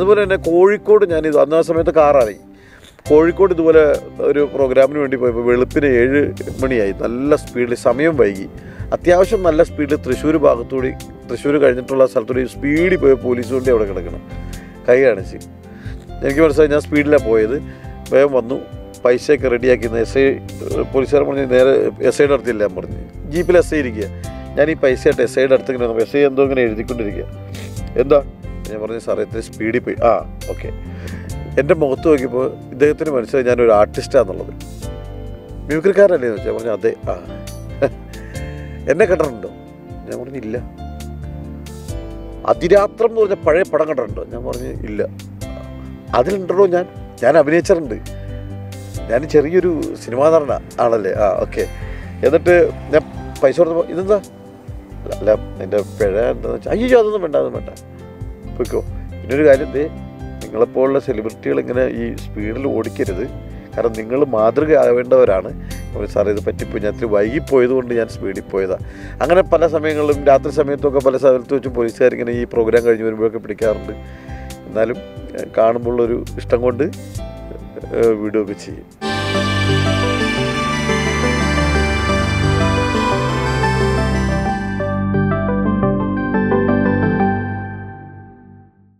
അതുപോലെ തന്നെ കോഴിക്കോട് ഞാൻ ഇത് അന്ന് ആ സമയത്ത് കാറായി കോഴിക്കോട് ഇതുപോലെ ഒരു പ്രോഗ്രാമിന് വേണ്ടി പോയപ്പോൾ വെളുപ്പിന് ഏഴ് മണിയായി നല്ല സ്പീഡിൽ സമയം വൈകി അത്യാവശ്യം നല്ല സ്പീഡിൽ തൃശ്ശൂർ ഭാഗത്തൂടി തൃശ്ശൂർ കഴിഞ്ഞിട്ടുള്ള സ്ഥലത്തൂടി സ്പീഡിൽ പോയ പോലീസ് വണ്ടി അവിടെ കിടക്കണം കൈ കാണിച്ച് എനിക്ക് മനസ്സിലായി ഞാൻ സ്പീഡിലാണ് പോയത് വേഗം വന്നു പൈസയൊക്കെ റെഡിയാക്കി എസ് ഐ പോലീസുകാർ പറഞ്ഞ് നേരെ എസ് ഐയുടെ അടുത്തില്ല ഞാൻ പറഞ്ഞു ജീപ്പിൽ എസ് ഐ ഇരിക്കുക ഞാൻ ഈ പൈസ ആയിട്ട് എസ് ഐയുടെ അടുത്ത് ഇങ്ങനെ വന്നപ്പോൾ എസ് ഐ എന്തോ ഇങ്ങനെ എഴുതിക്കൊണ്ടിരിക്കുക എന്താ ഞാൻ പറഞ്ഞു സാറേ ഇത്ര സ്പീഡിൽ പോയി ആ ഓക്കെ എൻ്റെ മുഖത്ത് നോക്കിയപ്പോൾ ഇദ്ദേഹത്തിന് മനസ്സിലായി ഞാനൊരു ആർട്ടിസ്റ്റാന്നുള്ളത് മ്യൂക്രിക്കാരല്ലേ എന്ന് വെച്ചാൽ പറഞ്ഞു അതെ ആ എന്നെ കണ്ടിട്ടുണ്ടോ ഞാൻ പറഞ്ഞു ഇല്ല അതിരാത്രം എന്ന് പറഞ്ഞ പഴയ പടം കണ്ടിട്ടുണ്ടോ ഞാൻ പറഞ്ഞു ഇല്ല അതിലുണ്ടോ ഞാൻ ഞാൻ അഭിനയിച്ചിട്ടുണ്ട് ഞാൻ ചെറിയൊരു സിനിമാ നടന ആണല്ലേ ആ ഓക്കെ എന്നിട്ട് ഞാൻ പൈസ കൊടുത്തപ്പോൾ ഇതെന്താ അല്ല, അല്ല എൻ്റെ പിഴ എന്താണെന്ന് വെച്ചാൽ അയ്യോ അതൊന്നും വേണ്ട അതൊന്നും വേണ്ട പോയിക്കോ പിന്നൊരു കാര്യം ദേ നിങ്ങളെപ്പോലുള്ള സെലിബ്രിറ്റികൾ ഇങ്ങനെ ഈ സ്പീഡിൽ ഓടിക്കരുത് കാരണം നിങ്ങൾ മാതൃക ആവേണ്ടവരാണ് അപ്പോൾ സാറേ ഇത് പറ്റിപ്പോയി ഞാൻ ഇത്തിരി വൈകിപ്പോയത് കൊണ്ട് ഞാൻ സ്പീഡിൽ പോയതാണ് അങ്ങനെ പല സമയങ്ങളിലും രാത്രി സമയത്തൊക്കെ പല സ്ഥലത്ത് വെച്ച് പോലീസുകാരിങ്ങനെ ഈ പ്രോഗ്രാം കഴിഞ്ഞ് വരുമ്പോഴൊക്കെ പിടിക്കാറുണ്ട് എന്നാലും ഏഹ്, കാണുമ്പോഴുള്ളൊരു ഇഷ്ടം കൊണ്ട് ഏഹ്, വിടുകയൊക്കെ ചെയ്യും